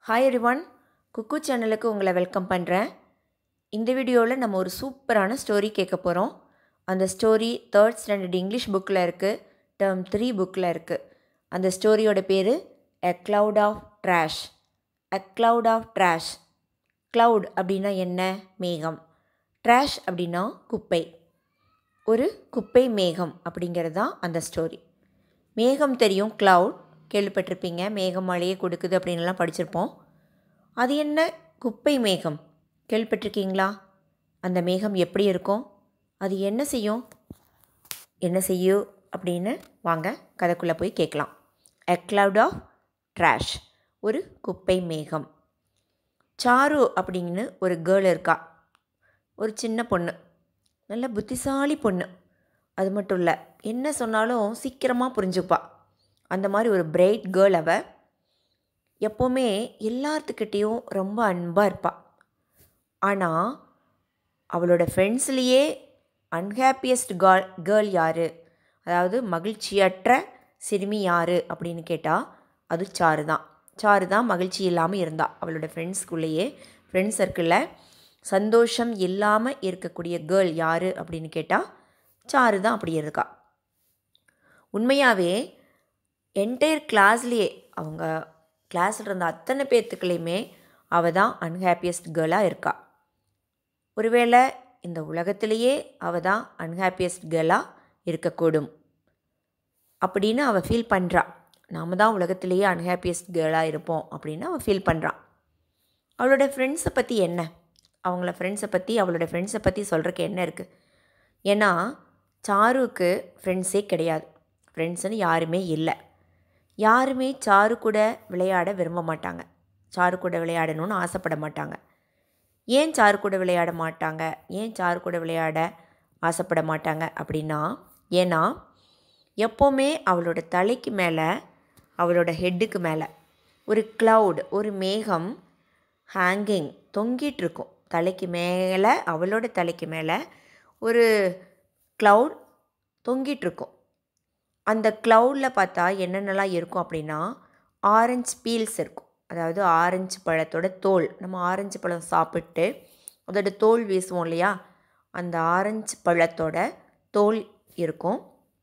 hi எரிவான் குக்கு சேனலுக்கு உங்களை welcome பண்ணுறேன் இந்த வீடியோவில் நம்ம ஒரு சூப்பரான ஸ்டோரி கேட்க போகிறோம் அந்த ஸ்டோரி தேர்ட் ஸ்டாண்டர்ட் இங்கிலீஷ் புக்கில் இருக்குது டேர்ம் த்ரீ புக்கில் இருக்குது அந்த ஸ்டோரியோட பேர் a cloud of trash a cloud of trash cloud அப்படின்னா என்ன மேகம் ட்ராஷ் அப்படின்னா குப்பை ஒரு குப்பை மேகம் அப்படிங்கிறது தான் அந்த ஸ்டோரி மேகம் தெரியும் cloud கேள்விப்பட்டிருப்பீங்க மேகம் மழையை கொடுக்குது அப்படின்லாம் படிச்சிருப்போம் அது என்ன குப்பை மேகம் கேள்விப்பட்டிருக்கீங்களா அந்த மேகம் எப்படி இருக்கும் அது என்ன செய்யும் என்ன செய்யும் அப்படின்னு வாங்க கதைக்குள்ளே போய் கேட்கலாம் எ cloud ஆஃப் ட்ராஷ் ஒரு குப்பை மேகம் சாரு அப்படின்னு ஒரு கேர்ள் இருக்கா ஒரு சின்ன பொண்ணு நல்ல புத்திசாலி பொண்ணு அது மட்டும் இல்லை என்ன சொன்னாலும் சீக்கிரமாக புரிஞ்சுப்பா அந்த மாதிரி ஒரு பிரைட் கேர்ள் அவ எப்போவுமே எல்லாத்துக்கிட்டேயும் ரொம்ப அன்பாக இருப்பாள் ஆனால் அவளோட ஃப்ரெண்ட்ஸ்லேயே அன்ஹாப்பியஸ்ட் கேர்ள் கேர்ள் யார் அதாவது மகிழ்ச்சியற்ற சிறுமி யார் அப்படின்னு கேட்டால் அது சாரு தான் சாரு தான் மகிழ்ச்சி இல்லாமல் இருந்தா அவளோட ஃப்ரெண்ட்ஸ்குள்ளேயே ஃப்ரெண்ட்ஸ் சர்க்கிளில் சந்தோஷம் இல்லாமல் இருக்கக்கூடிய கேர்ள் யார் அப்படின்னு கேட்டால் சாரு தான் அப்படி இருக்கா உண்மையாகவே என்டையர் கிளாஸ்லேயே அவங்க கிளாஸில் இருந்த அத்தனை பேர்த்துக்குள்ளேயுமே அவள் தான் அன்ஹாப்பியஸ்ட் கேர்ளாக இருக்கா ஒருவேளை இந்த உலகத்திலேயே அவள் தான் அன்ஹாப்பியஸ்ட் கேர்ளாக இருக்கக்கூடும் அப்படின்னு அவள் ஃபீல் பண்ணுறா நாம தான் உலகத்திலேயே அன்ஹாப்பியஸ்ட் கேர்ளாக இருப்போம் அப்படின்னு அவள் ஃபீல் பண்ணுறான் அவளோட ஃப்ரெண்ட்ஸை பற்றி என்ன அவங்கள ஃப்ரெண்ட்ஸை பற்றி அவளோட ஃப்ரெண்ட்ஸை பற்றி சொல்கிறக்கு என்ன இருக்குது ஏன்னா சாருவுக்கு ஃப்ரெண்ட்ஸே கிடையாது ஃப்ரெண்ட்ஸுன்னு யாருமே இல்லை யாருமே சாரு கூட விளையாட விரும்ப மாட்டாங்க சாரு கூட விளையாடணும்னு ஆசைப்பட மாட்டாங்க ஏன் சாரு கூட விளையாட மாட்டாங்க ஏன் சாரு கூட விளையாட ஆசைப்பட மாட்டாங்க அப்படின்னா ஏன்னா எப்போவுமே அவளோட தலைக்கு மேலே அவளோட ஹெட்டுக்கு மேலே ஒரு க்ளவுட் ஒரு மேகம் ஹேங்கிங் தொங்கிட்டு இருக்கும் தலைக்கு மேலே அவளோட தலைக்கு மேலே ஒரு க்ளவுட் தொங்கிட்டு இருக்கும் அந்த க்ளவுடில் பார்த்தா என்னென்னலாம் இருக்கும் அப்படின்னா ஆரஞ்சு பீல்ஸ் இருக்கும் அதாவது ஆரஞ்சு பழத்தோட தோல் நம்ம ஆரஞ்சு பழம் சாப்பிட்டு அதோட தோல் வீசுவோம் இல்லையா அந்த ஆரஞ்சு பழத்தோட தோல் இருக்கும்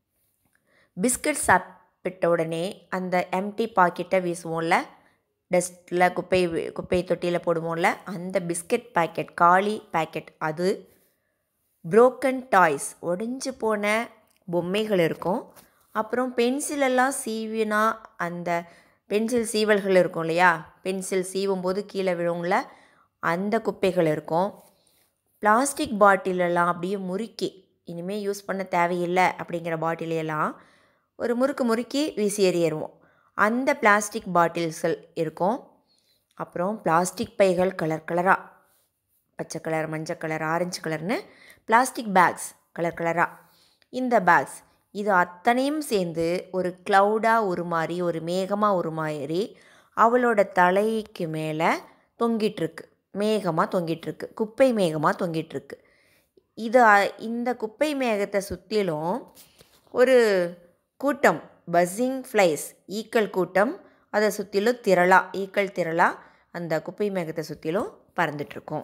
பிஸ்கட் சாப்பிட்ட உடனே அந்த எம்டி பாக்கெட்டை வீசுவோம்ல டஸ்ட்டில் குப்பை குப்பை தொட்டியில் போடுவோம்ல அந்த பிஸ்கட் பேக்கெட் காலி பேக்கெட் அது புரோக்கன் டாய்ஸ் ஒடிஞ்சு போன பொம்மைகள் இருக்கும் அப்புறம் பென்சிலெல்லாம் சீவினா அந்த பென்சில் சீவல்கள் இருக்கும் இல்லையா பென்சில் சீவும் போது கீழே விழுங்கள அந்த குப்பைகள் இருக்கும் பிளாஸ்டிக் பாட்டிலெல்லாம் அப்படியே முறுக்கி இனிமேல் யூஸ் பண்ண தேவையில்லை அப்படிங்கிற பாட்டிலையெல்லாம் ஒரு முறுக்கு முறுக்கி வீசி எறியறுவோம் அந்த பிளாஸ்டிக் பாட்டில்ஸ்கள் இருக்கும் அப்புறம் பிளாஸ்டிக் பைகள் கலர் கலராக பச்சை கலர் மஞ்சள் கலர் ஆரஞ்சு கலர்னு பிளாஸ்டிக் பேக்ஸ் கலர் கலராக இந்த பேக்ஸ் இது அத்தனையும் சேர்ந்து ஒரு க்ளவுடாக ஒரு மாதிரி ஒரு மேகமாக ஒரு மாதிரி அவளோட தலைக்கு மேலே தொங்கிட்டுருக்கு மேகமாக தொங்கிட்டுருக்கு குப்பை மேகமாக தொங்கிட்டுருக்கு இது இந்த குப்பை மேகத்தை சுற்றிலும் ஒரு கூட்டம் பஸ்ஸிங் ஃப்ளைஸ் ஈக்கள் கூட்டம் அதை சுற்றிலும் திரளா ஈக்கள் திரளா அந்த குப்பை மேகத்தை சுற்றிலும் பறந்துட்டுருக்கோம்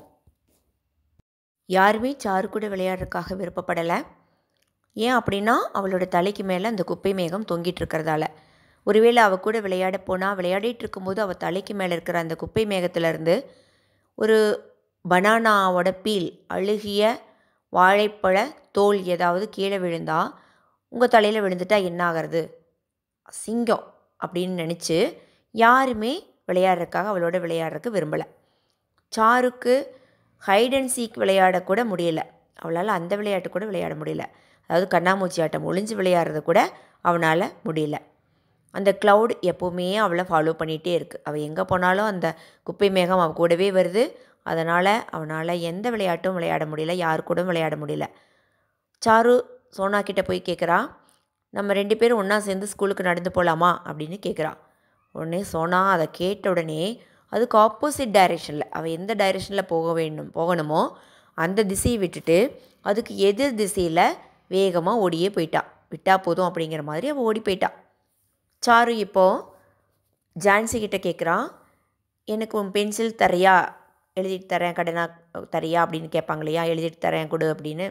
யாருமே சாரு கூட விளையாடுறதுக்காக விருப்பப்படலை ஏன் அப்படின்னா அவளோட தலைக்கு மேலே அந்த குப்பை மேகம் தொங்கிட்டு இருக்கிறதால ஒருவேளை அவள் கூட விளையாட போனால் விளையாடிட்டு இருக்கும்போது அவள் தலைக்கு மேலே இருக்கிற அந்த குப்பை மேகத்திலேருந்து ஒரு பனானாவோட பீல் அழுகிய வாழைப்பழ தோல் ஏதாவது கீழே விழுந்தா உங்கள் தலையில் விழுந்துட்டா என்ன ஆகிறது சிங்கம் அப்படின்னு நினச்சி யாருமே விளையாடுறதுக்காக அவளோட விளையாடுறதுக்கு விரும்பலை சாருக்கு ஹைட் அண்ட் சீக் விளையாடக்கூட முடியல அவளால் அந்த விளையாட்டு கூட விளையாட முடியல அதாவது கண்ணாமூச்சி ஆட்டம் ஒளிஞ்சு விளையாடுறது கூட அவனால் முடியல அந்த க்ளவுட் எப்போவுமே அவளை ஃபாலோ பண்ணிகிட்டே இருக்குது அவள் எங்கே போனாலும் அந்த குப்பை மேகம் அவள் கூடவே வருது அதனால் அவனால் எந்த விளையாட்டும் விளையாட முடியல யாரு கூட விளையாட முடியல சாரு சோனா கிட்டே போய் கேட்குறா நம்ம ரெண்டு பேரும் ஒன்றா சேர்ந்து ஸ்கூலுக்கு நடந்து போகலாமா அப்படின்னு கேட்குறா உடனே சோனா அதை கேட்ட உடனே அதுக்கு ஆப்போசிட் டைரெக்ஷனில் அவள் எந்த டைரெக்ஷனில் போக வேணும் போகணுமோ அந்த திசையை விட்டுட்டு அதுக்கு எதிர் திசையில் வேகமாக ஓடியே போயிட்டா விட்டால் போதும் அப்படிங்கிற மாதிரி அவள் ஓடி போயிட்டா சாரு இப்போது ஜான்சி கிட்ட கேட்குறான் எனக்கு உன் பென்சில் தரியா எழுதிட்டு தரேன் கடனா தரியா அப்படின்னு கேட்பாங்க இல்லையா எழுதிட்டு தரேன் கொடு அப்படின்னு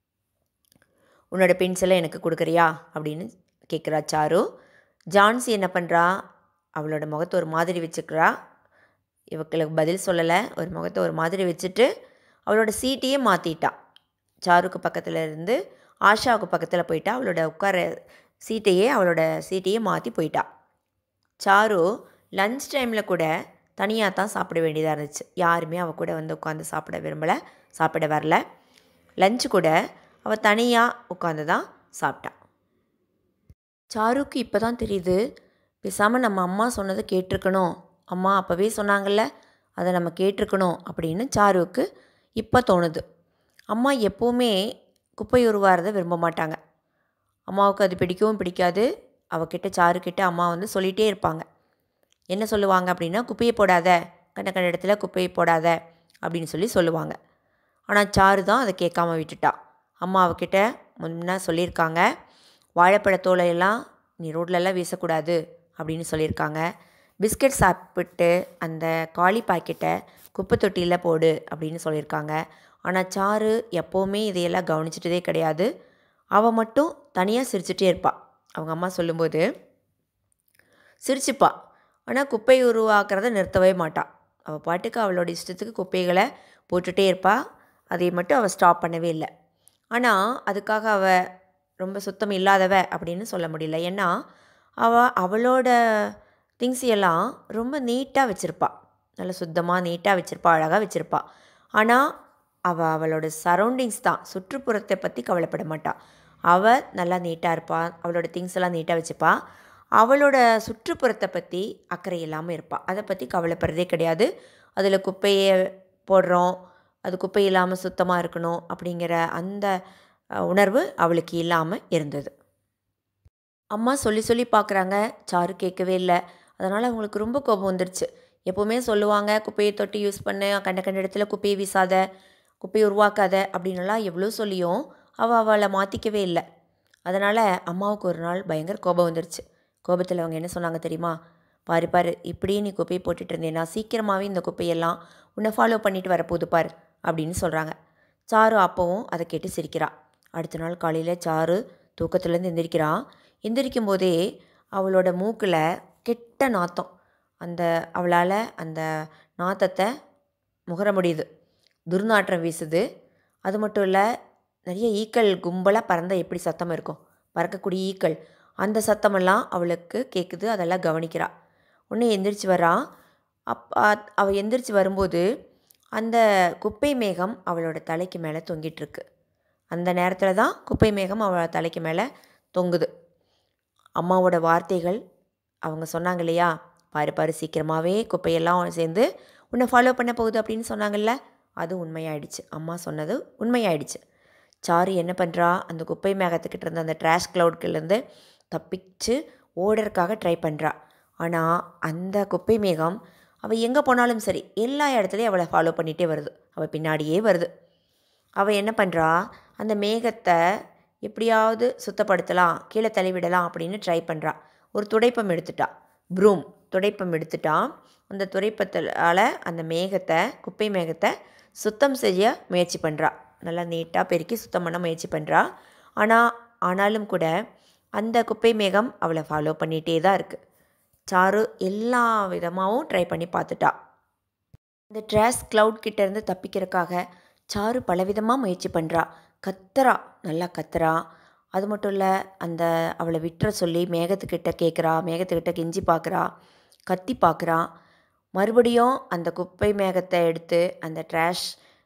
உன்னோட பென்சிலை எனக்கு கொடுக்குறியா அப்படின்னு கேட்குறா சாரு ஜான்சி என்ன பண்ணுறா அவளோட முகத்தை ஒரு மாதிரி வச்சுக்கிறா இவங்களுக்கு பதில் சொல்லலை ஒரு முகத்தை ஒரு மாதிரி வச்சுட்டு அவளோட சீட்டையே மாற்றிட்டா சாருக்கு பக்கத்தில் இருந்து ஆஷாவுக்கு பக்கத்தில் போயிட்டா அவளோட உட்கார சீட்டையே அவளோட சீட்டையே மாற்றி போயிட்டா சாரு லன்ச் டைமில் கூட தனியாக தான் சாப்பிட வேண்டியதாக இருந்துச்சு யாருமே அவள் கூட வந்து உட்காந்து சாப்பிட விரும்பலை சாப்பிட வரல லஞ்சு கூட அவள் தனியாக உட்காந்து தான் சாப்பிட்டா சாருக்கு இப்போ தான் தெரியுது பேசாமல் நம்ம அம்மா சொன்னதை கேட்டிருக்கணும் அம்மா அப்போவே சொன்னாங்கல்ல அதை நம்ம கேட்டிருக்கணும் அப்படின்னு சாருவுக்கு இப்போ தோணுது அம்மா எப்போவுமே குப்பை உருவாகிறத விரும்ப மாட்டாங்க அம்மாவுக்கு அது பிடிக்கவும் பிடிக்காது அவகிட்ட சாருக்கிட்ட அம்மா வந்து சொல்லிகிட்டே இருப்பாங்க என்ன சொல்லுவாங்க அப்படின்னா குப்பையை போடாத கண்ட கண்ட இடத்துல குப்பையை போடாத அப்படின்னு சொல்லி சொல்லுவாங்க ஆனால் சாரு தான் அதை கேட்காம விட்டுட்டா அம்மா அவகிட்ட முன்ன சொல்லியிருக்காங்க வாழைப்பழத்தோலை எல்லாம் நீ ரோட்லலாம் வீசக்கூடாது அப்படின்னு சொல்லியிருக்காங்க பிஸ்கட் சாப்பிட்டு அந்த காலி பாக்கெட்டை குப்பை தொட்டியில் போடு அப்படின்னு சொல்லியிருக்காங்க ஆனால் சாரு எப்போவுமே இதையெல்லாம் கவனிச்சிட்டதே கிடையாது அவள் மட்டும் தனியாக சிரிச்சிட்டே இருப்பாள் அவங்க அம்மா சொல்லும்போது சிரிச்சுப்பா ஆனால் குப்பை உருவாக்குறத நிறுத்தவே மாட்டாள் அவள் பாட்டுக்கு அவளோட இஷ்டத்துக்கு குப்பைகளை போட்டுகிட்டே இருப்பாள் அதை மட்டும் அவள் ஸ்டாப் பண்ணவே இல்லை ஆனால் அதுக்காக அவள் ரொம்ப சுத்தம் இல்லாதவ அப்படின்னு சொல்ல முடியல ஏன்னா அவள் அவளோட திங்ஸ் எல்லாம் ரொம்ப நீட்டாக வச்சுருப்பா நல்ல சுத்தமாக நீட்டாக வச்சுருப்பா அழகாக வச்சுருப்பா ஆனால் அவள் அவளோட சரௌண்டிங்ஸ் தான் சுற்றுப்புறத்தை பற்றி கவலைப்பட மாட்டாள் அவள் நல்லா நீட்டாக இருப்பாள் அவளோட திங்ஸ் எல்லாம் நீட்டாக வச்சுப்பா அவளோட சுற்றுப்புறத்தை பற்றி அக்கறை இல்லாமல் இருப்பாள் அதை பற்றி கவலைப்படுறதே கிடையாது அதில் குப்பையை போடுறோம் அது குப்பை இல்லாமல் சுத்தமாக இருக்கணும் அப்படிங்கிற அந்த உணர்வு அவளுக்கு இல்லாமல் இருந்தது அம்மா சொல்லி சொல்லி பார்க்குறாங்க சாரு கேட்கவே இல்லை அதனால் அவங்களுக்கு ரொம்ப கோபம் வந்துருச்சு எப்போவுமே சொல்லுவாங்க குப்பையை தொட்டி யூஸ் பண்ணு கண்ட கண்ட இடத்துல குப்பையை வீசாத குப்பையை உருவாக்காத அப்படின்னுலாம் எவ்வளோ சொல்லியும் அவள் அவளை மாற்றிக்கவே இல்லை அதனால் அம்மாவுக்கு ஒரு நாள் பயங்கர கோபம் வந்துருச்சு கோபத்தில் அவங்க என்ன சொன்னாங்க தெரியுமா பாரு பாரு இப்படியே நீ குப்பையை போட்டுட்டு இருந்தேன்னா சீக்கிரமாகவே இந்த குப்பையெல்லாம் உன்னை ஃபாலோ பண்ணிட்டு வரப்போகுது பாரு அப்படின்னு சொல்கிறாங்க சாரு அப்போவும் அதை கேட்டு சிரிக்கிறா அடுத்த நாள் காலையில் சாரு தூக்கத்துலேருந்து எந்திரிக்கிறான் எந்திரிக்கும் போதே அவளோட மூக்கில் கெட்ட நாத்தம் அந்த அவளால் அந்த நாத்தத்தை முகர முடியுது துர்நாற்றம் வீசுது அது மட்டும் இல்லை நிறைய ஈக்கள் கும்பலாக பறந்த எப்படி சத்தம் இருக்கும் பறக்கக்கூடிய ஈக்கள் அந்த சத்தமெல்லாம் அவளுக்கு கேட்குது அதெல்லாம் கவனிக்கிறா உடனே எந்திரிச்சு வரா அப் அவள் எந்திரிச்சு வரும்போது அந்த குப்பை மேகம் அவளோட தலைக்கு மேலே தொங்கிட்டுருக்கு அந்த நேரத்தில் தான் குப்பை மேகம் அவள் தலைக்கு மேலே தொங்குது அம்மாவோட வார்த்தைகள் அவங்க சொன்னாங்க இல்லையா பாரு பாரு சீக்கிரமாகவே குப்பையெல்லாம் சேர்ந்து உன்னை ஃபாலோ பண்ண போகுது அப்படின்னு சொன்னாங்கல்ல அது உண்மையாயிடுச்சு அம்மா சொன்னது உண்மையாயிடுச்சு சாரு என்ன பண்ணுறா அந்த குப்பை மேகத்துக்கிட்ட இருந்த அந்த ட்ராஷ் க்ளவுட்லேருந்து தப்பிச்சு ஓடறக்காக ட்ரை பண்ணுறா ஆனால் அந்த குப்பை மேகம் அவள் எங்கே போனாலும் சரி எல்லா இடத்துலையும் அவளை ஃபாலோ பண்ணிகிட்டே வருது அவள் பின்னாடியே வருது அவள் என்ன பண்ணுறா அந்த மேகத்தை எப்படியாவது சுத்தப்படுத்தலாம் கீழே தள்ளிவிடலாம் அப்படின்னு ட்ரை பண்ணுறா ஒரு துடைப்பம் எடுத்துட்டா ப்ரூம் துடைப்பம் எடுத்துட்டா அந்த துடைப்பத்தால் அந்த மேகத்தை குப்பை மேகத்தை சுத்தம் செய்ய முயற்சி பண்ணுறா நல்லா நீட்டாக பெருக்கி சுத்தம் பண்ண முயற்சி பண்ணுறா ஆனால் ஆனாலும் கூட அந்த குப்பை மேகம் அவளை ஃபாலோ பண்ணிகிட்டே தான் இருக்குது சாரு எல்லா விதமாகவும் ட்ரை பண்ணி பார்த்துட்டா இந்த ட்ராஸ் க்ளவுட் கிட்டேருந்து தப்பிக்கிறதுக்காக சாரு பலவிதமாக முயற்சி பண்ணுறா கத்துறா நல்லா கத்துறா அது மட்டும் இல்லை அந்த அவளை விட்டுற சொல்லி மேகத்துக்கிட்ட கேட்குறா மேகத்துக்கிட்ட கெஞ்சி பார்க்குறா கத்தி பார்க்குறா மறுபடியும் அந்த குப்பை மேகத்தை எடுத்து அந்த ட்ராஷ்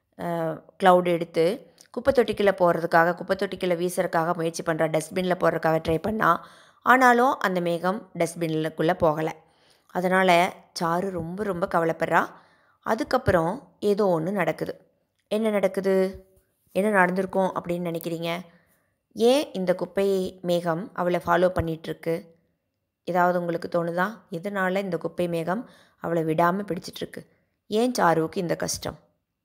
க்ளவுட் எடுத்து குப்பை தொட்டிக்குள்ளே போகிறதுக்காக குப்பை தொட்டிக்குள்ளே வீசுறதுக்காக முயற்சி பண்ணுறா டஸ்ட்பினில் போடுறதுக்காக ட்ரை பண்ணா ஆனாலும் அந்த மேகம் டஸ்ட்பின்னுக்குள்ளே போகலை அதனால் சாரு ரொம்ப ரொம்ப கவலைப்படுறா அதுக்கப்புறம் ஏதோ ஒன்று நடக்குது என்ன நடக்குது என்ன நடந்திருக்கும் அப்படின்னு நினைக்கிறீங்க ஏன் இந்த குப்பை மேகம் அவளை ஃபாலோ பண்ணிகிட்ருக்கு ஏதாவது உங்களுக்கு தோணுதா எதனால் இந்த குப்பை மேகம் அவளை விடாமல் பிடிச்சிட்ருக்கு ஏன் சாருவுக்கு இந்த கஷ்டம்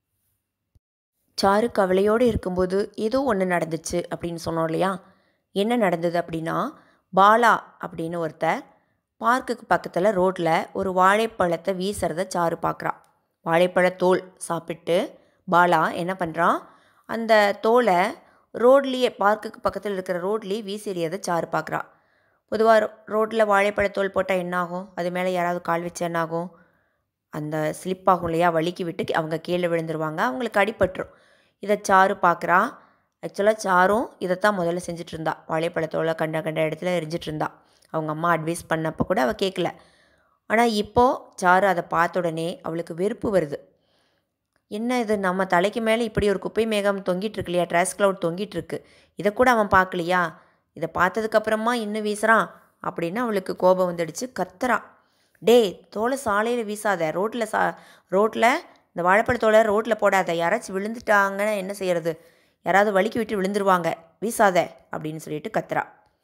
சாரு கவலையோடு இருக்கும்போது ஏதோ ஒன்று நடந்துச்சு அப்படின்னு சொன்னோம் இல்லையா என்ன நடந்தது அப்படின்னா பாலா அப்படின்னு ஒருத்தர் பார்க்குக்கு பக்கத்தில் ரோட்டில் ஒரு வாழைப்பழத்தை வீசுறத சாரு பார்க்குறா வாழைப்பழத்தோல் சாப்பிட்டு பாலா என்ன பண்ணுறான் அந்த தோலை ரோட்லேயே பார்க்குக்கு பக்கத்தில் இருக்கிற ரோட்லேயே வீசிறியதை சாரு பார்க்குறா பொதுவாக ரோட்டில் வாழைப்பழத்தோல் போட்டால் என்ன ஆகும் அது மேலே யாராவது கால் வச்சு என்ன ஆகும் அந்த ஸ்லிப் ஆகும் இல்லையா வலிக்கி விட்டு அவங்க கீழே விழுந்துருவாங்க அவங்களுக்கு அடிபட்டுரும் இதை சாரு பார்க்குறா ஆக்சுவலாக சாரும் இதைத்தான் முதல்ல செஞ்சுட்டு இருந்தா வாழைப்பழத்தோலை கண்ட கண்ட இடத்துல எரிஞ்சிட்டு இருந்தா அவங்க அம்மா அட்வைஸ் பண்ணப்போ கூட அவள் கேட்கல ஆனால் இப்போது சாரு அதை பார்த்த உடனே அவளுக்கு வெறுப்பு வருது என்ன இது நம்ம தலைக்கு மேலே இப்படி ஒரு குப்பை மேகம் தொங்கிட்டு இருக்கு இல்லையா ட்ராஸ் க்ளவுட் தொங்கிட்டு இருக்கு இதை கூட அவன் பார்க்கலையா இதை பார்த்ததுக்கப்புறமா இன்னும் வீசுகிறான் அப்படின்னு அவளுக்கு கோபம் வந்துடுச்சு கத்துறான் டேய் தோலை சாலையில் வீசாத ரோட்டில் சா ரோட்டில் இந்த வாழைப்பழத்தோலை ரோட்டில் போடாத யாராச்சும் விழுந்துட்டாங்கன்னா என்ன செய்யறது யாராவது வலிக்கு விட்டு விழுந்துருவாங்க வீசாத அப்படின்னு சொல்லிட்டு கத்துறா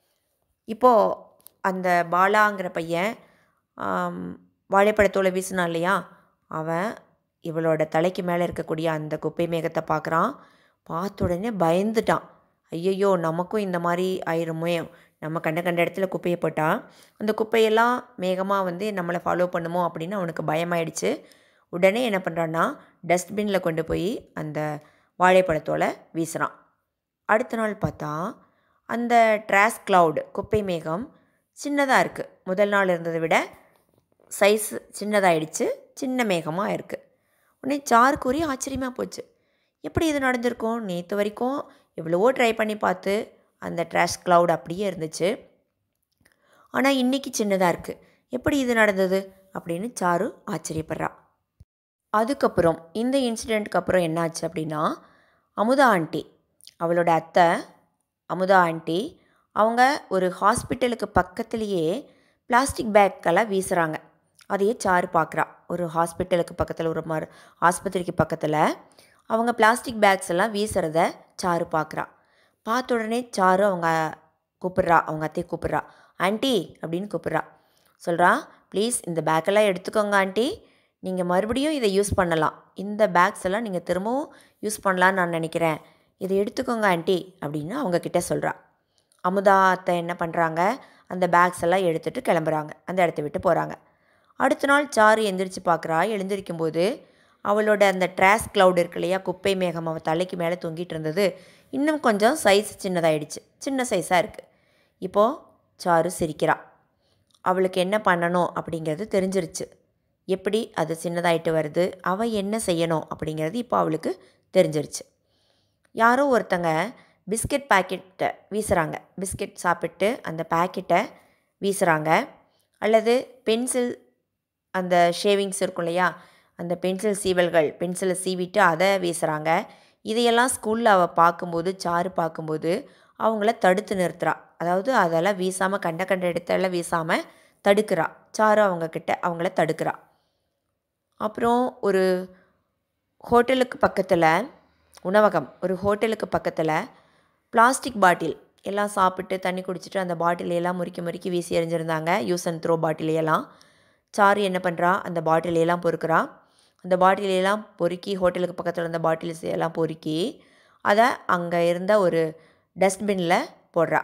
இப்போது அந்த பாலாங்கிற பையன் ஆம், வாழைப்பழத்தோலை வீசினான் இல்லையா அவன் இவளோட தலைக்கு மேலே இருக்கக்கூடிய அந்த குப்பை மேகத்தை பார்க்குறான் பார்த்த உடனே பயந்துட்டான் ஐயையோ நமக்கும் இந்த மாதிரி ஆயிருமே நம்ம கண்ட கண்ட இடத்துல குப்பையை போட்டால் அந்த குப்பையெல்லாம் மேகமாக வந்து நம்மளை ஃபாலோ பண்ணுமோ அப்படின்னு அவனுக்கு பயமாயிடுச்சு உடனே என்ன பண்ணுறான்னா டஸ்ட்பினில் கொண்டு போய் அந்த வாழைப்பழத்தோலை வீசுகிறான் அடுத்த நாள் பார்த்தா அந்த ட்ராஸ் cloud குப்பை மேகம் சின்னதாக இருக்குது முதல் நாள் இருந்ததை விட சைஸ் சின்னதாயிடுச்சு சின்ன மேகமாக இருக்குது உடனே சாருக்கு ஒரே ஆச்சரியமாக போச்சு எப்படி இது நடந்திருக்கும் நேற்று வரைக்கும் எவ்வளவோ ட்ரை பண்ணி பார்த்து அந்த ட்ராஷ் cloud அப்படியே இருந்துச்சு ஆனால் இன்றைக்கி சின்னதாக இருக்குது எப்படி இது நடந்தது அப்படின்னு சாரு ஆச்சரியப்படுறா அதுக்கப்புறம் இந்த இன்சிடெண்ட்க்கு அப்புறம் என்னாச்சு அப்படின்னா அமுதா ஆண்டி அவளோட அத்தை அமுதா ஆண்டி அவங்க ஒரு ஹாஸ்பிட்டலுக்கு பக்கத்துலேயே பிளாஸ்டிக் பேக்கெல்லாம் வீசுகிறாங்க அதையே சாரு பார்க்குறா ஒரு ஹாஸ்பிட்டலுக்கு பக்கத்தில் ஒரு மரு ஆஸ்பத்திரிக்கு பக்கத்தில் அவங்க பிளாஸ்டிக் பேக்ஸ் எல்லாம் வீசுகிறத சாரு பார்க்குறா பார்த்த உடனே சாரு அவங்க கூப்பிட்றா அவங்க அத்தையை கூப்பிட்றா ஆண்டி அப்படின்னு கூப்பிட்றா சொல்கிறா ப்ளீஸ் இந்த பேக்கெல்லாம் எடுத்துக்கோங்க ஆண்டி நீங்கள் மறுபடியும் இதை யூஸ் பண்ணலாம் இந்த பேக்ஸ் எல்லாம் நீங்கள் திரும்பவும் யூஸ் பண்ணலான்னு நான் நினைக்கிறேன் இதை எடுத்துக்கோங்க ஆண்டி அப்படின்னு அவங்க கிட்ட சொல்கிறா அமுதா அத்தை என்ன பண்ணுறாங்க அந்த பேக்ஸ் எல்லாம் எடுத்துகிட்டு கிளம்புறாங்க அந்த இடத்த விட்டு போகிறாங்க அடுத்த நாள் சாரு எந்திரிச்சு பார்க்குறா எழுந்திருக்கும் போது அவளோட அந்த ட்ராஸ் cloud இருக்கு இல்லையா குப்பை மேகம் அவள் தலைக்கு மேலே தொங்கிட்டு இருந்தது இன்னும் கொஞ்சம் சைஸ் சின்னதாயிடுச்சு சின்ன சைஸாக இருக்குது இப்போது சாரு சிரிக்கிறா அவளுக்கு என்ன பண்ணணும் அப்படிங்கிறது தெரிஞ்சிருச்சு எப்படி அது சின்னதாயிட்டு வருது அவள் என்ன செய்யணும் அப்படிங்கிறது இப்போ அவளுக்கு தெரிஞ்சிருச்சு யாரோ ஒருத்தங்க பிஸ்கட் பாக்கெட்டை வீசுகிறாங்க பிஸ்கட் சாப்பிட்டு அந்த பாக்கெட்டை வீசுகிறாங்க அல்லது பென்சில் அந்த ஷேவிங்ஸ் இருக்கும் இல்லையா அந்த பென்சில் சீவல்கள் பென்சிலை சீவிட்டு அதை வீசுகிறாங்க இதையெல்லாம் ஸ்கூலில் அவள் பார்க்கும்போது சாரு பார்க்கும்போது அவங்கள தடுத்து நிறுத்துறா அதாவது அதெல்லாம் வீசாமல் கண்ட கண்ட இடத்தெல்லாம் வீசாமல் தடுக்கிறா சாரு அவங்கக்கிட்ட அவங்கள தடுக்கிறா அப்புறம் ஒரு ஹோட்டலுக்கு பக்கத்தில் உணவகம் ஒரு ஹோட்டலுக்கு பக்கத்தில் பிளாஸ்டிக் பாட்டில் எல்லாம் சாப்பிட்டு தண்ணி குடிச்சிட்டு அந்த பாட்டிலையெல்லாம் முறுக்கி முறுக்கி வீசி எறிஞ்சிருந்தாங்க யூஸ் அண்ட் த்ரோ பாட்டிலையெல்லாம் சாரு என்ன பண்ணுறா அந்த பாட்டிலையெல்லாம் பொறுக்கிறா அந்த பாட்டிலையெல்லாம் பொறுக்கி ஹோட்டலுக்கு பக்கத்தில் இருந்த பாட்டில்ஸ் எல்லாம் பொறுக்கி அதை அங்கே இருந்த ஒரு டஸ்ட்பினில் போடுறா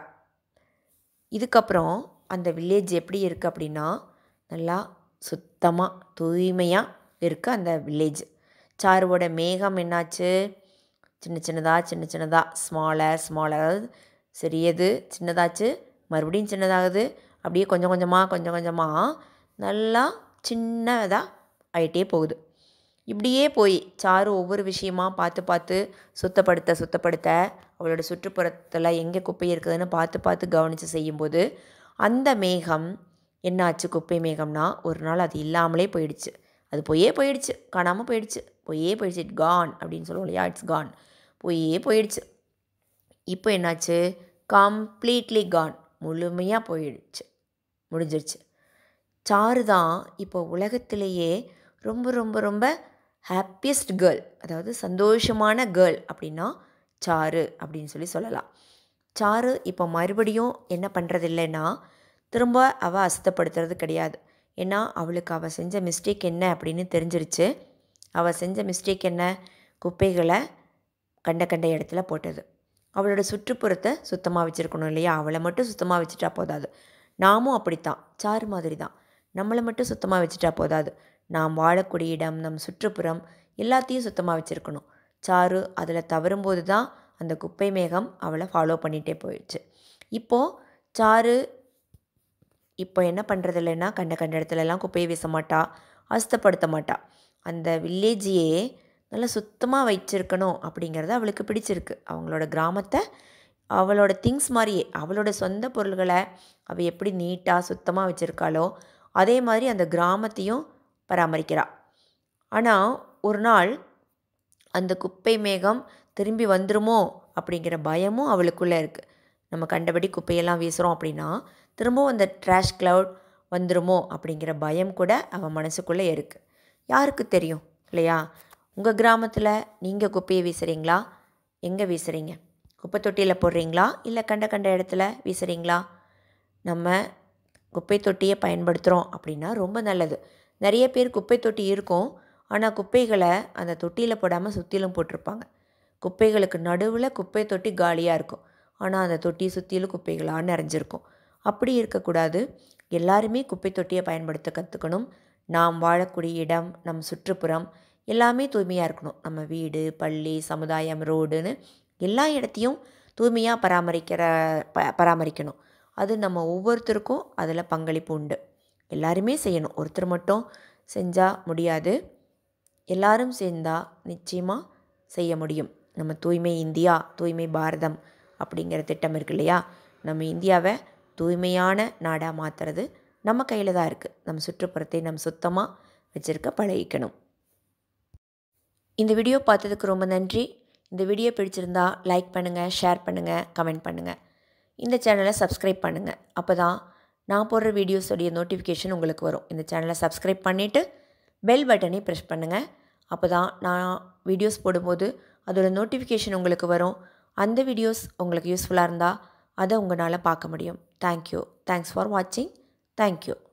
இதுக்கப்புறம் அந்த வில்லேஜ் எப்படி இருக்குது அப்படின்னா நல்லா சுத்தமாக தூய்மையாக இருக்குது அந்த வில்லேஜ் சாருவோட மேகம் என்னாச்சு சின்ன சின்னதாக சின்ன சின்னதாக ஸ்மாலர் ஸ்மாலர் சிறியது சின்னதாச்சு மறுபடியும் சின்னதாகுது அப்படியே கொஞ்சம் கொஞ்சமாக கொஞ்சம் கொஞ்சமாக நல்லா சின்னதாக ஆகிட்டே போகுது இப்படியே போய் சாரு ஒவ்வொரு விஷயமா பார்த்து பார்த்து சுத்தப்படுத்த சுத்தப்படுத்த அவளோட சுற்றுப்புறத்தில் எங்கே குப்பை இருக்குதுன்னு பார்த்து பார்த்து கவனித்து செய்யும்போது அந்த மேகம் என்னாச்சு குப்பை மேகம்னா ஒரு நாள் அது இல்லாமலே போயிடுச்சு அது போயே போயிடுச்சு காணாமல் போயிடுச்சு போயே போயிடுச்சு இட் கான் அப்படின்னு சொல்லுவோம் இல்லையா இட்ஸ் கான் போயே போயிடுச்சு இப்போ என்னாச்சு கம்ப்ளீட்லி கான் முழுமையாக போயிடுச்சு முடிஞ்சிருச்சு சாரு தான் இப்போ உலகத்திலேயே ரொம்ப ரொம்ப ரொம்ப ஹாப்பியஸ்ட் கேர்ள் அதாவது சந்தோஷமான கேர்ள் அப்படின்னா சாரு அப்படின்னு சொல்லி சொல்லலாம் சாரு இப்போ மறுபடியும் என்ன பண்ணுறது இல்லைன்னா திரும்ப அவள் அசுத்தப்படுத்துறது கிடையாது ஏன்னா அவளுக்கு அவள் செஞ்ச மிஸ்டேக் என்ன அப்படின்னு தெரிஞ்சிருச்சு அவள் செஞ்ச மிஸ்டேக் என்ன குப்பைகளை கண்ட கண்ட இடத்துல போட்டது அவளோட சுற்றுப்புறத்தை சுத்தமாக வச்சுருக்கணும் இல்லையா அவளை மட்டும் சுத்தமாக வச்சுட்டா போதாது நாமும் அப்படித்தான் சாரு மாதிரி தான் நம்மளை மட்டும் சுத்தமாக வச்சுட்டா போதாது நாம் வாழக்கூடிய இடம் நம் சுற்றுப்புறம் எல்லாத்தையும் சுத்தமாக வச்சுருக்கணும் சாரு அதில் தவறும்போது தான் அந்த குப்பை மேகம் அவளை ஃபாலோ பண்ணிகிட்டே போயிடுச்சு இப்போது சாரு இப்போ என்ன பண்ணுறது இல்லைன்னா கண்ட கண்ட இடத்துலலாம் குப்பையை வீச மாட்டா அசுத்தப்படுத்த மாட்டா அந்த வில்லேஜையே நல்லா சுத்தமாக வச்சிருக்கணும் அப்படிங்கிறது அவளுக்கு பிடிச்சிருக்கு அவங்களோட கிராமத்தை அவளோட திங்ஸ் மாதிரியே அவளோட சொந்த பொருள்களை அவள் எப்படி நீட்டாக சுத்தமாக வச்சுருக்காளோ அதே மாதிரி அந்த கிராமத்தையும் பராமரிக்கிறாள் ஆனால் ஒரு நாள் அந்த குப்பை மேகம் திரும்பி வந்துருமோ அப்படிங்கிற பயமும் அவளுக்குள்ளே இருக்குது நம்ம கண்டபடி குப்பையெல்லாம் வீசுகிறோம் அப்படின்னா திரும்பவும் அந்த ட்ராஷ் க்ளவுட் வந்துருமோ அப்படிங்கிற பயம் கூட அவன் மனசுக்குள்ளே இருக்குது யாருக்கு தெரியும் இல்லையா உங்கள் கிராமத்தில் நீங்கள் குப்பையை வீசுகிறீங்களா எங்கே வீசுகிறீங்க குப்பை தொட்டியில் போடுறீங்களா இல்லை கண்ட கண்ட இடத்துல வீசுகிறீங்களா நம்ம குப்பை தொட்டியை பயன்படுத்துகிறோம் அப்படின்னா ரொம்ப நல்லது நிறைய பேர் குப்பை தொட்டி இருக்கும் ஆனால் குப்பைகளை அந்த தொட்டியில் போடாமல் சுற்றிலும் போட்டிருப்பாங்க குப்பைகளுக்கு நடுவில் குப்பை தொட்டி காலியாக இருக்கும் ஆனால் அந்த தொட்டி சுற்றிலும் குப்பைகளாக நிறைஞ்சிருக்கும் அப்படி இருக்கக்கூடாது எல்லாருமே குப்பை தொட்டியை பயன்படுத்த கற்றுக்கணும் நாம் வாழக்கூடிய இடம் நம் சுற்றுப்புறம் எல்லாமே தூய்மையாக இருக்கணும் நம்ம வீடு பள்ளி சமுதாயம் ரோடுன்னு எல்லா இடத்தையும் தூய்மையாக பராமரிக்கிற ப பராமரிக்கணும் அது நம்ம ஒவ்வொருத்தருக்கும் அதில் பங்களிப்பு உண்டு எல்லாருமே செய்யணும் ஒருத்தர் மட்டும் செஞ்சால் முடியாது எல்லாரும் சேர்ந்தால் நிச்சயமாக செய்ய முடியும் நம்ம தூய்மை இந்தியா தூய்மை பாரதம் அப்படிங்கிற திட்டம் இருக்கு இல்லையா நம்ம இந்தியாவை தூய்மையான நாடாக மாற்றுறது நம்ம கையில் தான் இருக்குது நம்ம சுற்றுப்புறத்தை நம்ம சுத்தமாக வச்சுருக்க பழகிக்கணும் இந்த வீடியோ பார்த்ததுக்கு ரொம்ப நன்றி இந்த வீடியோ பிடிச்சிருந்தா லைக் பண்ணுங்கள் ஷேர் பண்ணுங்கள் கமெண்ட் பண்ணுங்கள் இந்த சேனலை சப்ஸ்கிரைப் பண்ணுங்கள் அப்போ தான் நான் போடுற வீடியோஸோடைய நோட்டிஃபிகேஷன் உங்களுக்கு வரும் இந்த சேனலை சப்ஸ்கிரைப் பண்ணிவிட்டு பெல் பட்டனை ப்ரெஸ் பண்ணுங்கள் அப்போ தான் நான் வீடியோஸ் போடும்போது அதோட நோட்டிஃபிகேஷன் உங்களுக்கு வரும் அந்த வீடியோஸ் உங்களுக்கு யூஸ்ஃபுல்லாக இருந்தால் அதை உங்களால் பார்க்க முடியும் தேங்க்யூ தேங்க்ஸ் ஃபார் வாட்சிங் தேங்க்யூ